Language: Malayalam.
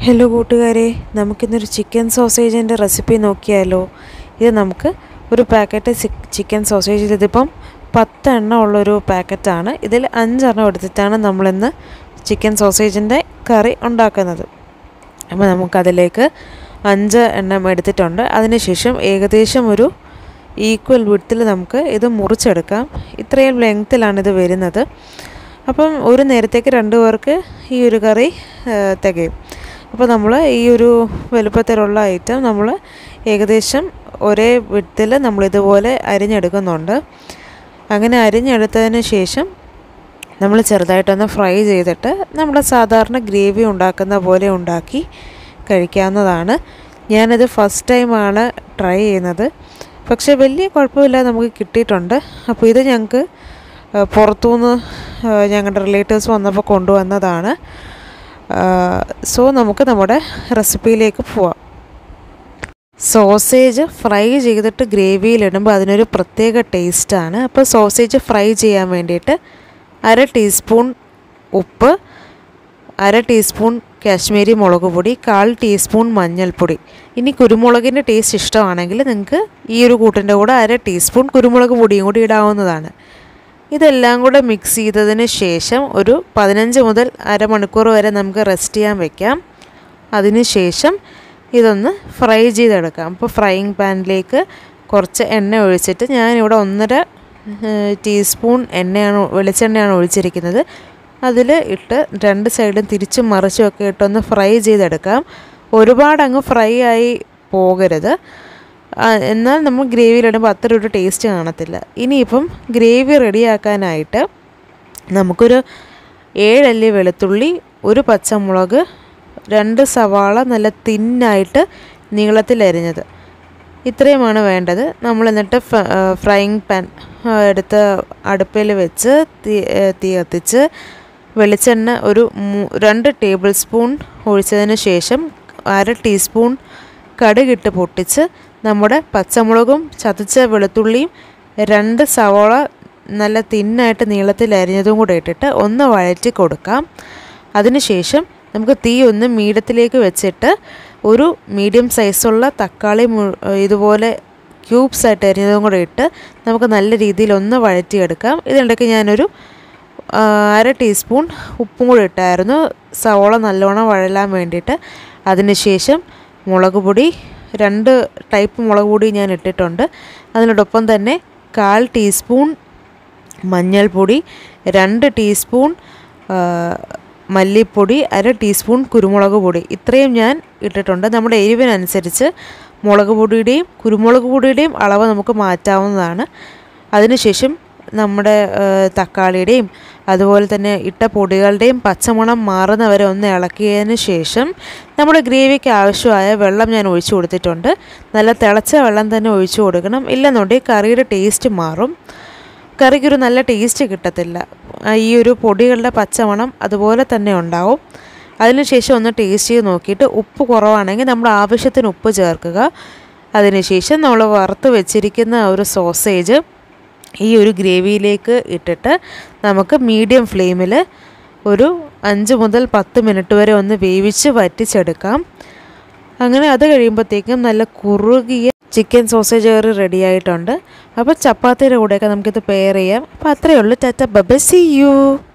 ഹലോ കൂട്ടുകാരെ നമുക്കിന്നൊരു ചിക്കൻ സോസേജിൻ്റെ റെസിപ്പി നോക്കിയാലോ ഇത് നമുക്ക് ഒരു പാക്കറ്റ് ചിക്കൻ സോസേജ് ഇതിപ്പം പത്തെണ്ണം ഉള്ളൊരു പാക്കറ്റാണ് ഇതിൽ അഞ്ചെണ്ണം എടുത്തിട്ടാണ് നമ്മളിന്ന് ചിക്കൻ സോസേജിൻ്റെ കറി ഉണ്ടാക്കുന്നത് അപ്പോൾ നമുക്കതിലേക്ക് അഞ്ച് എണ്ണം എടുത്തിട്ടുണ്ട് അതിനുശേഷം ഏകദേശം ഒരു ഈക്വൽ വിഡ്ത്തിൽ നമുക്ക് ഇത് മുറിച്ചെടുക്കാം ഇത്രയും ലെങ്ത്തിലാണ് ഇത് വരുന്നത് അപ്പം ഒരു നേരത്തേക്ക് രണ്ട് പേർക്ക് ഈ ഒരു കറി തികയും അപ്പോൾ നമ്മൾ ഈ ഒരു വലുപ്പത്തിലുള്ള ഐറ്റം നമ്മൾ ഏകദേശം ഒരേ വിധത്തിൽ നമ്മളിതുപോലെ അരിഞ്ഞെടുക്കുന്നുണ്ട് അങ്ങനെ അരിഞ്ഞെടുത്തതിന് ശേഷം നമ്മൾ ചെറുതായിട്ടൊന്ന് ഫ്രൈ ചെയ്തിട്ട് നമ്മൾ സാധാരണ ഗ്രേവി ഉണ്ടാക്കുന്ന പോലെ ഉണ്ടാക്കി കഴിക്കാവുന്നതാണ് ഞാനത് ഫസ്റ്റ് ടൈമാണ് ട്രൈ ചെയ്യുന്നത് പക്ഷേ വലിയ കുഴപ്പമില്ല നമുക്ക് കിട്ടിയിട്ടുണ്ട് അപ്പോൾ ഇത് ഞങ്ങൾക്ക് പുറത്തുനിന്ന് ഞങ്ങളുടെ റിലേറ്റീവ്സ് വന്നപ്പോൾ കൊണ്ടുവന്നതാണ് സോ നമുക്ക് നമ്മുടെ റെസിപ്പിയിലേക്ക് പോവാം സോസേജ് ഫ്രൈ ചെയ്തിട്ട് ഗ്രേവിയിലിടുമ്പോൾ അതിനൊരു പ്രത്യേക ടേസ്റ്റാണ് അപ്പോൾ സോസേജ് ഫ്രൈ ചെയ്യാൻ വേണ്ടിയിട്ട് അര ടീസ്പൂൺ ഉപ്പ് അര ടീസ്പൂൺ കാശ്മീരി മുളക് പൊടി കാൽ ടീസ്പൂൺ മഞ്ഞൾപ്പൊടി ഇനി കുരുമുളകിൻ്റെ ടേസ്റ്റ് ഇഷ്ടമാണെങ്കിൽ നിങ്ങൾക്ക് ഈ ഒരു കൂട്ടിൻ്റെ കൂടെ അര ടീസ്പൂൺ കുരുമുളക് പൊടിയും കൂടി ഇടാവുന്നതാണ് ഇതെല്ലാം കൂടെ മിക്സ് ചെയ്തതിന് ശേഷം ഒരു പതിനഞ്ച് മുതൽ അരമണിക്കൂർ വരെ നമുക്ക് റെസ്റ്റ് ചെയ്യാൻ വെക്കാം അതിന് ശേഷം ഇതൊന്ന് ഫ്രൈ ചെയ്തെടുക്കാം അപ്പോൾ ഫ്രൈയിങ് പാനിലേക്ക് കുറച്ച് എണ്ണ ഒഴിച്ചിട്ട് ഞാനിവിടെ ഒന്നര ടീസ്പൂൺ എണ്ണയാണ് വെളിച്ചെണ്ണയാണ് ഒഴിച്ചിരിക്കുന്നത് അതിൽ ഇട്ട് രണ്ട് സൈഡും തിരിച്ചും മറിച്ചും ഒക്കെ ഇട്ടൊന്ന് ഫ്രൈ ചെയ്തെടുക്കാം ഒരുപാട് അങ്ങ് ഫ്രൈ ആയി പോകരുത് എന്നാൽ നമ്മൾ ഗ്രേവിയിലിടുമ്പോൾ അത്ര ഒരു ടേസ്റ്റ് കാണത്തില്ല ഇനിയിപ്പം ഗ്രേവി റെഡിയാക്കാനായിട്ട് നമുക്കൊരു ഏഴല്ലി വെളുത്തുള്ളി ഒരു പച്ചമുളക് രണ്ട് സവാള നല്ല തിന്നായിട്ട് നീളത്തിലരിഞ്ഞത് ഇത്രയുമാണ് വേണ്ടത് നമ്മൾ എന്നിട്ട് ഫ്രൈയിങ് പാൻ എടുത്ത് അടുപ്പിൽ വെച്ച് തീ തീ കത്തിച്ച് വെളിച്ചെണ്ണ ഒരു രണ്ട് ടേബിൾ സ്പൂൺ ഒഴിച്ചതിന് ശേഷം അര ടീസ്പൂൺ കടുകിട്ട് പൊട്ടിച്ച് നമ്മുടെ പച്ചമുളകും ചതച്ച വെളുത്തുള്ളിയും രണ്ട് സവോള നല്ല തിന്നായിട്ട് നീളത്തിൽ അരിഞ്ഞതും കൂടെ ഇട്ടിട്ട് ഒന്ന് വഴറ്റി കൊടുക്കാം അതിനുശേഷം നമുക്ക് തീ ഒന്ന് മീഡിയത്തിലേക്ക് വെച്ചിട്ട് ഒരു മീഡിയം സൈസുള്ള തക്കാളി ഇതുപോലെ ക്യൂബ്സ് ആയിട്ട് അരിഞ്ഞതും കൂടെ ഇട്ട് നമുക്ക് നല്ല രീതിയിൽ ഒന്ന് വഴറ്റിയെടുക്കാം ഇതിനിടയ്ക്ക് ഞാനൊരു അര ടീസ്പൂൺ ഉപ്പും കൂടി ഇട്ടായിരുന്നു സവോള നല്ലോണം വഴലാൻ വേണ്ടിയിട്ട് അതിനുശേഷം മുളക് പൊടി രണ്ട് ടൈപ്പ് മുളക് പൊടി ഞാൻ ഇട്ടിട്ടുണ്ട് അതിനോടൊപ്പം തന്നെ കാൽ ടീസ്പൂൺ മഞ്ഞൾപ്പൊടി രണ്ട് ടീസ്പൂൺ മല്ലിപ്പൊടി അര ടീസ്പൂൺ കുരുമുളക് പൊടി ഇത്രയും ഞാൻ ഇട്ടിട്ടുണ്ട് നമ്മുടെ എരിവിനനുസരിച്ച് മുളക് പൊടിയുടെയും കുരുമുളക് പൊടിയുടെയും അളവ് നമുക്ക് മാറ്റാവുന്നതാണ് അതിനുശേഷം നമ്മുടെ തക്കാളിയുടെയും അതുപോലെ തന്നെ ഇട്ട പൊടികളുടെയും പച്ചമണം മാറുന്നവരെ ഒന്ന് ഇളക്കിയതിന് ശേഷം നമ്മുടെ ഗ്രേവിക്ക് ആവശ്യമായ വെള്ളം ഞാൻ ഒഴിച്ചു കൊടുത്തിട്ടുണ്ട് നല്ല തിളച്ച വെള്ളം തന്നെ ഒഴിച്ചു കൊടുക്കണം ഇല്ലെന്നുണ്ടെങ്കിൽ കറിയുടെ ടേസ്റ്റ് മാറും കറിക്കൊരു നല്ല ടേസ്റ്റ് കിട്ടത്തില്ല ഈ ഒരു പൊടികളുടെ പച്ചമണം അതുപോലെ തന്നെ ഉണ്ടാവും അതിനുശേഷം ഒന്ന് ടേസ്റ്റ് ചെയ്ത് നോക്കിയിട്ട് ഉപ്പ് കുറവാണെങ്കിൽ നമ്മൾ ആവശ്യത്തിന് ഉപ്പ് ചേർക്കുക അതിനുശേഷം നമ്മൾ വറുത്ത് വെച്ചിരിക്കുന്ന ഒരു സോസേജ് ഈ ഒരു ഗ്രേവിയിലേക്ക് ഇട്ടിട്ട് നമുക്ക് മീഡിയം ഫ്ലെയിമിൽ ഒരു അഞ്ച് മുതൽ പത്ത് മിനിറ്റ് വരെ ഒന്ന് വേവിച്ച് വറ്റിച്ചെടുക്കാം അങ്ങനെ അത് കഴിയുമ്പോഴത്തേക്കും നല്ല കുറുകിയ ചിക്കൻ സോസേജ് കറി റെഡി ആയിട്ടുണ്ട് അപ്പോൾ ചപ്പാത്തിയുടെ കൂടെയൊക്കെ നമുക്കിത് പെയർ ചെയ്യാം അപ്പോൾ അത്രയേ ഉള്ളൂ ടാറ്റ ബബ സി യു